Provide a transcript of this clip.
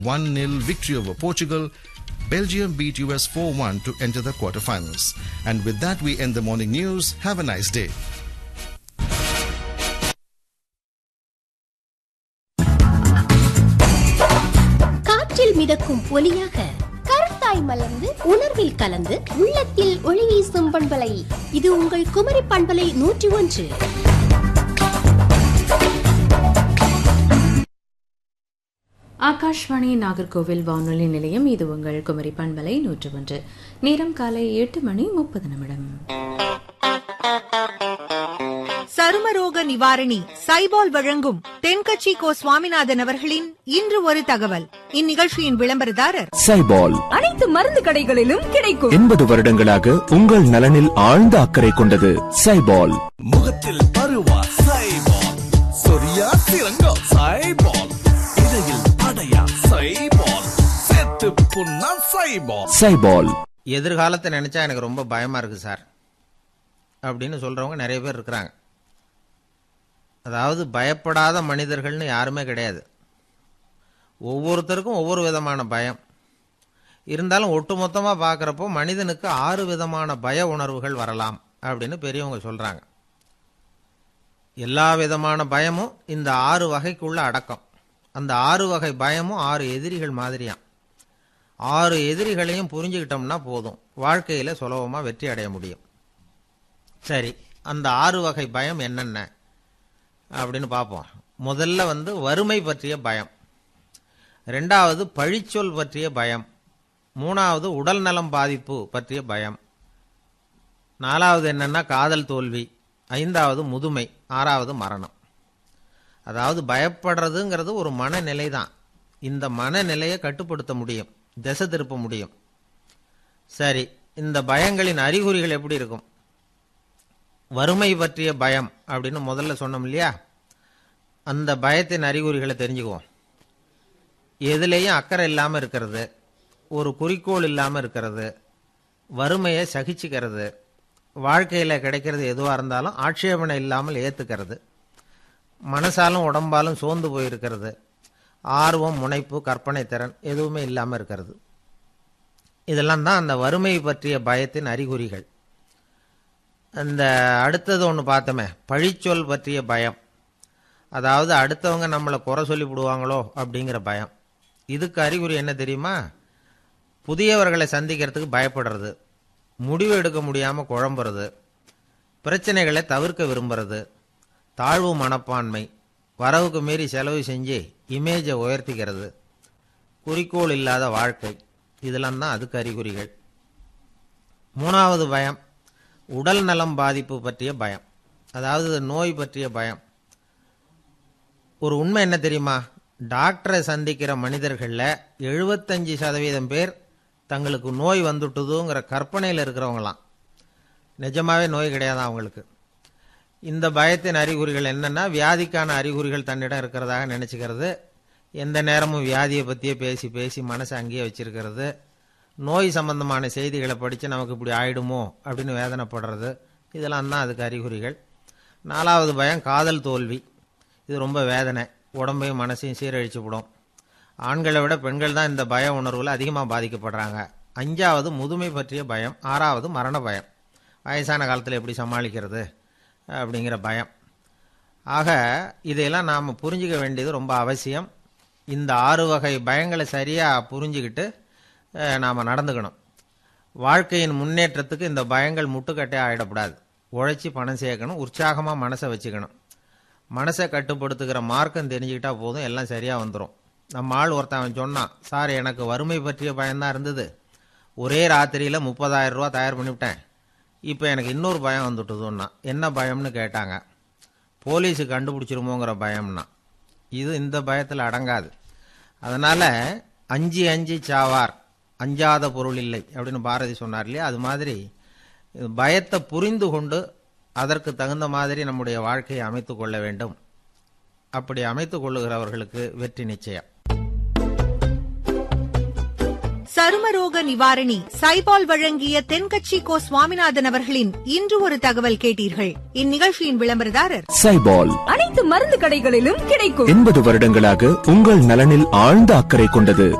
1 0 victory over Portugal. Belgium beat US 4 1 to enter the quarterfinals. And with that, we end the morning news. Have a nice day. காற்றில் மிதக்கும் ஒலியாக கருத்தாய் மலர்ந்து உணர்வில் கலந்து உள்ளத்தில் ஒளி வீசும் பண்பலை இது உங்கள் குமரி பண்பலை நூற்றி ஒன்று ஆகாஷ்வாணி நாகர்கோவில் வானொலி நிலையம் இது உங்கள் குமரி பண்பலை நூற்று ஒன்று நேரம் காலை எட்டு மணி முப்பது நிமிடம் சருமரோக நிவாரணி சைபால் வழங்கும் தென்கட்சி கோ சுவாமிநாதன் அவர்களின் இன்று ஒரு தகவல் இந்நிகழ்ச்சியின் விளம்பரதாரர் சைபால் அனைத்து மருந்து கடைகளிலும் கிடைக்கும் எண்பது வருடங்களாக உங்கள் நலனில் ஆழ்ந்த அக்கறை கொண்டது சைபால் முகத்தில் பருவா சைபால் சொரியா சிறங்கோ சைபால் இடையில் அடையா சைபால் செத்து புண்ணா சைபால் சைபால் எதிர்காலத்தை நினச்சா எனக்கு ரொம்ப பயமாக இருக்குது சார் அப்படின்னு சொல்கிறவங்க நிறைய பேர் இருக்கிறாங்க அதாவது பயப்படாத மனிதர்கள்னு யாருமே கிடையாது ஒவ்வொருத்தருக்கும் ஒவ்வொரு விதமான பயம் இருந்தாலும் ஒட்டுமொத்தமாக பார்க்குறப்போ மனிதனுக்கு ஆறு விதமான பய உணர்வுகள் வரலாம் அப்படின்னு பெரியவங்க சொல்கிறாங்க எல்லா விதமான பயமும் இந்த ஆறு வகைக்குள்ள அடக்கம் அந்த ஆறு வகை பயமும் ஆறு எதிரிகள் மாதிரியாம் ஆறு எதிரிகளையும் புரிஞ்சுக்கிட்டோம்னா போதும் வாழ்க்கையில் சுலபமாக வெற்றி அடைய முடியும் சரி அந்த ஆறு வகை பயம் என்னென்ன அப்படின்னு பார்ப்போம் முதல்ல வந்து வறுமை பற்றிய பயம் ரெண்டாவது பழிச்சொல் பற்றிய பயம் மூணாவது உடல் நலம் பாதிப்பு பற்றிய பயம் நாலாவது என்னன்னா காதல் தோல்வி ஐந்தாவது முதுமை ஆறாவது மரணம் அதாவது பயப்படுறதுங்கிறது ஒரு மனநிலை தான் இந்த மனநிலையை கட்டுப்படுத்த முடியும் திசை திருப்ப முடியும் சரி இந்த பயங்களின் அறிகுறிகள் எப்படி இருக்கும் வறுமை பற்றிய பயம் அப்படின்னு முதல்ல சொன்னோம் இல்லையா அந்த பயத்தின் அறிகுறிகளை தெரிஞ்சுக்குவோம் எதுலேயும் அக்கறை இல்லாமல் இருக்கிறது ஒரு குறிக்கோள் இல்லாமல் இருக்கிறது வறுமையை சகிச்சுக்கிறது வாழ்க்கையில் கிடைக்கிறது எதுவாக இருந்தாலும் ஆட்சேபனை இல்லாமல் ஏற்றுக்கிறது மனசாலும் உடம்பாலும் சோர்ந்து போயிருக்கிறது ஆர்வம் முனைப்பு கற்பனை திறன் எதுவுமே இல்லாமல் இருக்கிறது இதெல்லாம் தான் அந்த வறுமை பற்றிய பயத்தின் அறிகுறிகள் அந்த அடுத்தது ஒன்று பார்த்தோமே பழிச்சொல் பற்றிய பயம் அதாவது அடுத்தவங்க நம்மளை குறை சொல்லி விடுவாங்களோ அப்படிங்கிற பயம் இதுக்கு அறிகுறி என்ன தெரியுமா புதியவர்களை சந்திக்கிறதுக்கு பயப்படுறது முடிவு எடுக்க முடியாமல் குழம்புறது பிரச்சனைகளை தவிர்க்க விரும்புறது தாழ்வு மனப்பான்மை வரவுக்கு மீறி செலவு செஞ்சு இமேஜை உயர்த்திக்கிறது குறிக்கோள் இல்லாத வாழ்க்கை இதெல்லாம் தான் அதுக்கு அறிகுறிகள் மூணாவது பயம் உடல் நலம் பாதிப்பு பற்றிய பயம் அதாவது நோய் பற்றிய பயம் ஒரு உண்மை என்ன தெரியுமா டாக்டரை சந்திக்கிற மனிதர்களில் எழுபத்தஞ்சு சதவீதம் பேர் தங்களுக்கு நோய் வந்துட்டுதுங்கிற கற்பனையில் இருக்கிறவங்களாம் நிஜமாவே நோய் கிடையாது அவங்களுக்கு இந்த பயத்தின் அறிகுறிகள் என்னென்னா வியாதிக்கான அறிகுறிகள் தன்னிடம் இருக்கிறதாக நினச்சிக்கிறது எந்த நேரமும் வியாதியை பற்றியே பேசி பேசி மனசை அங்கேயே வச்சிருக்கிறது நோய் சம்பந்தமான செய்திகளை படித்து நமக்கு இப்படி ஆயிடுமோ அப்படின்னு வேதனைப்படுறது இதெல்லாம் தான் அதுக்கு அறிகுறிகள் நாலாவது பயம் காதல் தோல்வி இது ரொம்ப வேதனை உடம்பையும் மனசையும் சீரழிச்சு விடும் ஆண்களை விட பெண்கள் தான் இந்த பய உணர்வில் அதிகமாக பாதிக்கப்படுறாங்க அஞ்சாவது முதுமை பற்றிய பயம் ஆறாவது மரண பயம் வயசான காலத்தில் எப்படி சமாளிக்கிறது அப்படிங்கிற பயம் ஆக இதையெல்லாம் நாம் புரிஞ்சிக்க வேண்டியது ரொம்ப அவசியம் இந்த ஆறு வகை பயங்களை சரியாக புரிஞ்சுக்கிட்டு நாம் நடந்துக்கணும் வாழ்க்கையின் முன்னேற்றத்துக்கு இந்த பயங்கள் முட்டுக்கட்டே ஆகிடக்கூடாது உழைச்சி பணம் சேர்க்கணும் உற்சாகமாக மனசை வச்சுக்கணும் மனசை கட்டுப்படுத்துகிற மார்க்கம் தெரிஞ்சுக்கிட்டா போதும் எல்லாம் சரியாக வந்துடும் நம்ம ஆள் ஒருத்தன் சொன்னான் சார் எனக்கு வறுமை பற்றிய பயம்தான் இருந்தது ஒரே ராத்திரியில் முப்பதாயிரம் ரூபா தயார் பண்ணிவிட்டேன் இப்போ எனக்கு இன்னொரு பயம் வந்துட்டுதுன்னா என்ன பயம்னு கேட்டாங்க போலீஸு கண்டுபிடிச்சிருமோங்கிற பயம்னா இது இந்த பயத்தில் அடங்காது அதனால் அஞ்சு அஞ்சு சாவார் அஞ்சாத பொருள் இல்லை அப்படின்னு பாரதி சொன்னார் இல்லையா அது மாதிரி பயத்தை புரிந்து கொண்டு அதற்கு தகுந்த மாதிரி நம்முடைய வாழ்க்கையை அமைத்து கொள்ள வேண்டும் அப்படி அமைத்துக் கொள்ளுகிறவர்களுக்கு வெற்றி நிச்சயம் சருமரோக நிவாரணி சைபால் வழங்கிய தென்கட்சி கோ சுவாமிநாதன் அவர்களின் இன்று ஒரு தகவல் கேட்டீர்கள் இந்நிகழ்ச்சியின் விளம்பரதாரர் சைபால் அனைத்து மருந்து கடைகளிலும் கிடைக்கும் எண்பது வருடங்களாக உங்கள் நலனில் ஆழ்ந்த அக்கறை கொண்டது